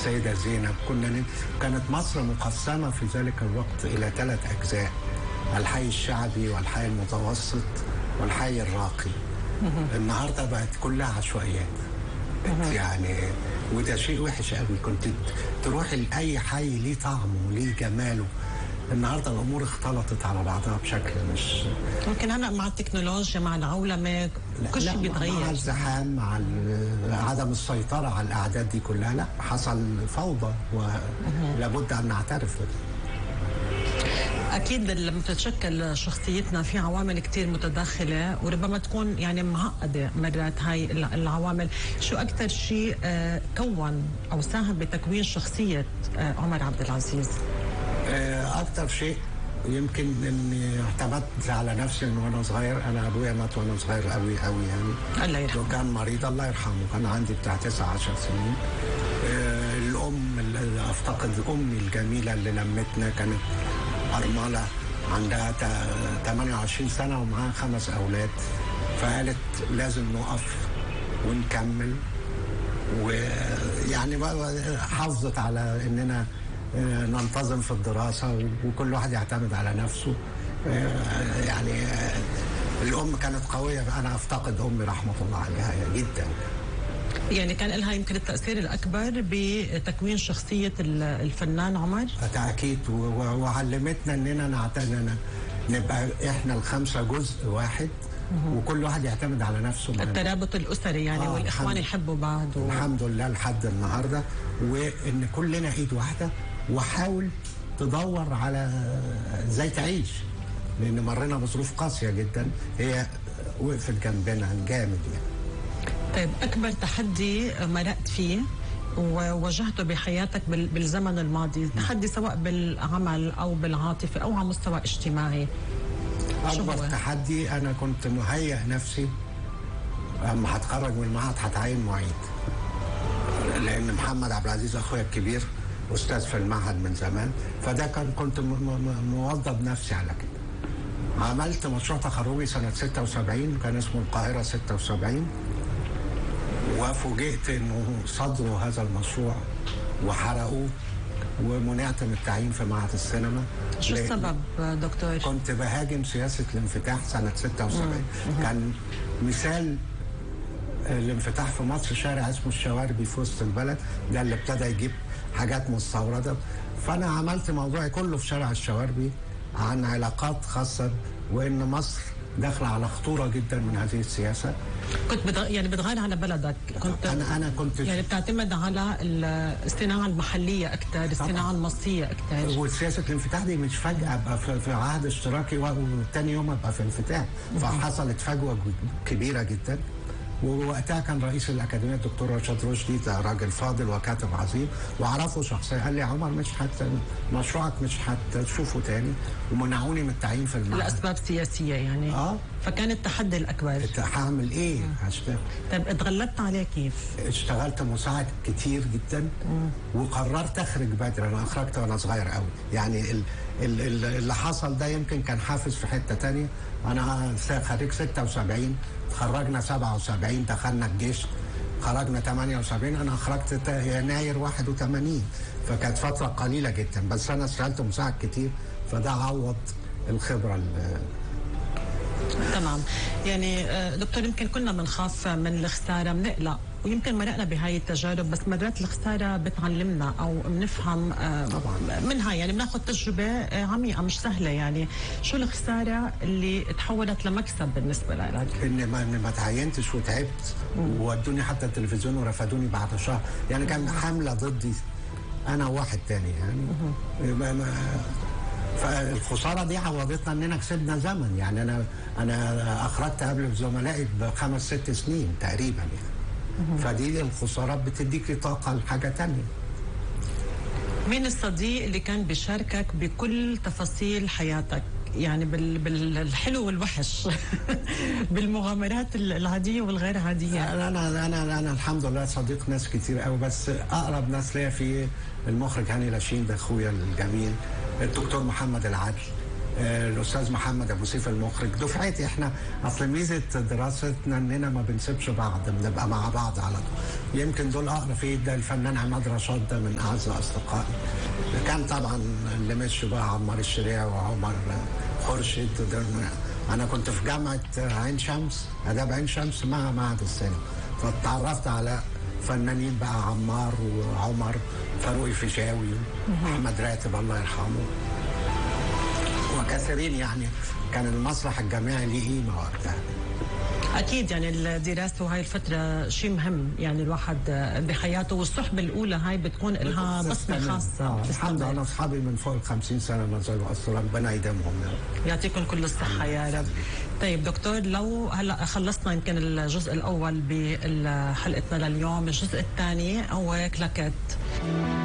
السيدة زينب كنا ن... كانت مصر مقسمة في ذلك الوقت إلى ثلاث أجزاء الحي الشعبي والحي المتوسط والحي الراقي النهاردة بقت كلها عشوائيات يعني وده شيء وحش قوي كنت تروح لأي حي ليه طعمه وليه جماله النهارده الامور اختلطت على بعضها بشكل مش يمكن هلا مع التكنولوجيا مع العولمه كل شيء مع بيتغير الزحام مع ال- عدم السيطرة على الأعداد دي كلها لا حصل فوضى ولابد أن نعترف بده اكيد لما تتشكل شخصيتنا في عوامل كتير متداخله وربما تكون يعني معقده مرات هاي الع- العوامل شو اكثر شيء آه، كون او ساهم بتكوين شخصيه آه، عمر عبد العزيز آه، أكتر شيء يمكن إني اعتمدت على نفسي من وأنا صغير أنا أبويا مات وأنا صغير قوي قوي يعني الله يرحمه وكان مريض الله يرحمه كان عندي بتاع 19 سنين آه، الأم اللي أفتقد أمي الجميلة اللي لمتنا كانت أرملة عندها تا- 28 سنة ومعاها خمس أولاد فقالت لازم نقف ونكمل ويعني بقى حافظت على إننا آه، ننتظم في الدراسة وكل واحد يعتمد على نفسه آه، يعني آه، الأم كانت قوية أنا أفتقد أمي رحمة الله عليها جدا يعني كان لها يمكن التاثير الاكبر بتكوين شخصيه ال- الفنان عمر بالتأكيد و- و- وعلمتنا إننا نعتنى نبقى إحنا الخمسة جزء واحد وكل واحد يعتمد على نفسه من الترابط الاسري يعني آه، والاخوان الحمد- يحبوا بعض و... الحمد لله لحد النهارده وان كلنا ايد واحده وحاول تدور على ازاي تعيش لان مرينا بظروف قاسيه جدا هي وقفت جنبنا جامد يعني طيب اكبر تحدي مرقت فيه وواجهته بحياتك بال- بالزمن الماضي تحدي سواء بالعمل او بالعاطفه او على مستوى اجتماعي شو اكبر هو؟ تحدي انا كنت مهيئ نفسي اما هتخرج من المعهد هتعين معيد لان محمد عبد العزيز اخويا الكبير استاذ في المعهد من زمان فده كان كنت م- م- موظف نفسي على كده عملت مشروع تخرجي سنة 76 كان اسمه القاهرة 76 وفوجئت انه صدروا هذا المشروع وحرقوه ومنعت من التعيين في معهد السينما شو لأن- السبب دكتور؟ كنت بهاجم سياسة الانفتاح سنة 76 كان مثال الانفتاح في مصر شارع اسمه الشواربي في وسط البلد ده اللي ابتدى يجيب حاجات مستوردة فأنا عملت موضوعي كله في شارع الشواربي عن علاقات خاصة وإن مصر داخلة على خطورة جدا من هذه السياسة كنت بتغ... يعني بتغير على بلدك كنت أنا أنا كنت يعني بتعتمد على الصناعه المحليه اكثر الصناعه المصريه اكثر وسياسة الانفتاح دي مش فجأة ابقى في في عهد اشتراكي وتاني يوم ابقى في انفتاح فحصلت فجوة كبيرة جدا ووقتها كان رئيس الأكاديمية الدكتور رشاد رشدي ده راجل فاضل وكاتب عظيم وأعرفه شخصيا قال لي يا عمر مش حت مشروعك مش هتشوفه تاني ومنعوني من التعيين في المعهد لاسباب سياسيه يعني اه فكان التحدي الاكبر هعمل ايه؟ هشتغل طيب اتغلبت عليه كيف؟ اشتغلت مساعد كتير جدا وقررت اخرج بدري انا اخرجت وانا صغير قوي يعني ال ال ال اللي حصل ده يمكن كان حافز في حته تانية انا خريج 76 تخرجنا 77 دخلنا الجيش خرجنا 78 انا خرجت تا- يناير 81 فكانت فتره قليله جدا بس انا اشتغلت مساعد كتير فده عوض الخبره اللي تمام يعني آه، دكتور يمكن كنا بنخاف من الخساره بنقلق ويمكن مرقنا بهاي التجارب بس مرات الخساره بتعلمنا او بنفهم آه، طبعاً. منها يعني بناخذ تجربه آه، عميقه مش سهله يعني شو الخساره اللي تحولت لمكسب بالنسبه لك؟ ان ما ان ما تعينتش وتعبت وودوني حتى التلفزيون ورفدوني بعد شهر يعني كان حمله ضدي انا وواحد تاني يعني ما ما فالخساره دي عوضتنا اننا كسبنا زمن يعني انا انا اخرجت قبل زملائي بخمس ست سنين تقريبا يعني فدي الخسارات بتديك طاقه لحاجه تانية مين الصديق اللي كان بيشاركك بكل تفاصيل حياتك؟ يعني بال... بالحلو والوحش بالمغامرات العاديه والغير عاديه انا انا انا انا الحمد لله صديق ناس كتير قوي بس اقرب ناس ليا في المخرج هاني لاشين ده اخويا الجميل الدكتور محمد العدل آه، الاستاذ محمد ابو سيف المخرج دفعتي احنا اصل ميزه دراستنا اننا ما بنسيبش بعض بنبقى مع بعض على طول يمكن دول اقرب في ده الفنان عماد رشاد ده من اعز اصدقائي كان طبعا اللي مشوا بقى عمار الشريع وعمر خورشيد ده انا كنت في جامعه عين شمس اداب عين شمس مع معهد السينما فتعرفت على فنانين بقى عمار وعمر فاروق الفيشاوي محمد راتب الله يرحمه وكثيرين يعني كان المسرح الجامعي ليه قيمه وقتها اكيد يعني الدراسه وهي الفتره شيء مهم يعني الواحد بحياته والصحبه الاولى هاي بتكون لها بصمه خاصه آه، الحمد بتستمر. لله انا اصحابي من فوق ال 50 سنه ما زالوا اصلا ربنا يديمهم يعني. يعطيكم كل الصحة يا رب طيب دكتور لو هلا خلصنا يمكن الجزء الأول بحلقتنا لليوم الجزء الثاني هو كلاكيت